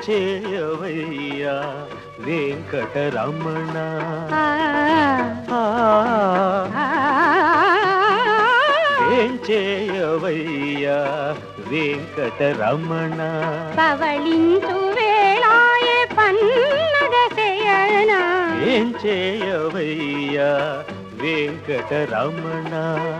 చేయవయ్యా వెంకటరమణ ఆ, ఆ, ఆ, ఏం చేయవయ్యా వెంకటరమణ పవళించు వేళాయే పన్నగ శయన ఏం చేయవయ్యా వెంకటరమణ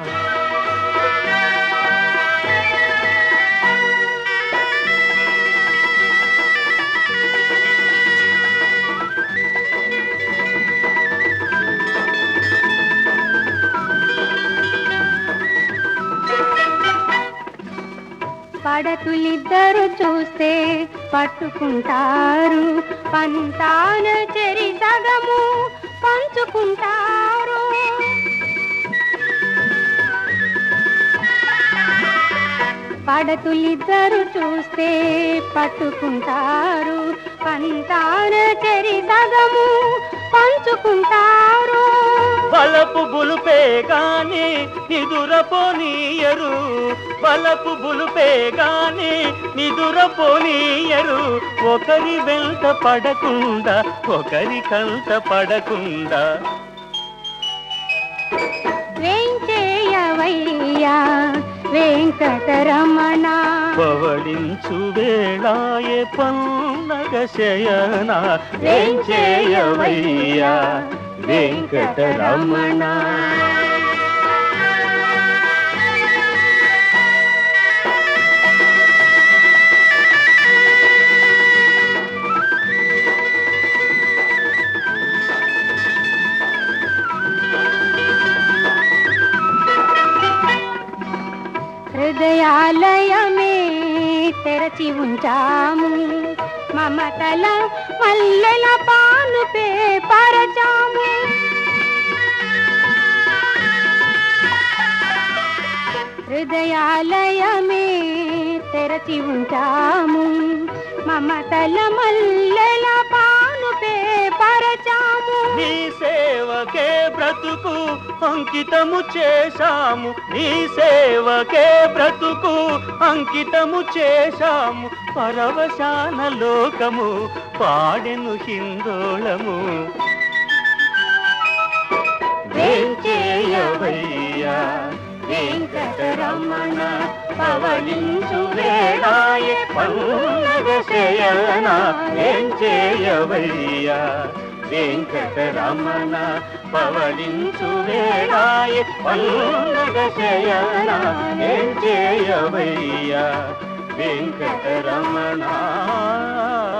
పడతులిద్దరు చూస్తే పట్టుకుంటారు పంతాన చెరి సగము పంచుకుంటారు పడతులిద్దరు చూస్తే పట్టుకుంటారు పంతాన చెరి సగము పంచుకుంటారు బలపు బులుపే గాని నిదురపోనీయరు బలపు బులుపే గాని నిదురపోనీయరు ఒకరి వెంట పడకుండా ఒకరి కంట పడకుండా వెంచేయవయ్యా వెంకటరమణ పవళించు వేళాయే పన్నగ శయన వెంచేయవయ్యా వెంకటరమణ హృదయాలయమే తెరచి ఉంచాము మమతల మల్లెల పాను పరచాము హృదయాలయమే తెరచి ఉంచాము మమతల మల్లెల పాను పరచాము నీ సేవకే బ్రతుకు అంకితము చేశాము నీ సేవకే బ్రతుకు అంకితము చేశాము పరవశాన లోకము పాడెను హిందోళము వేంచేయవయ్యా వెంకటరమణ పవలించు వేళాయ పన్నగ శయన వేంచేయవయ్యా వెంకటరమణ పవలించు వేళాయ పన్నగ శయన వేంచేయవయ్యా వెంకటరమణ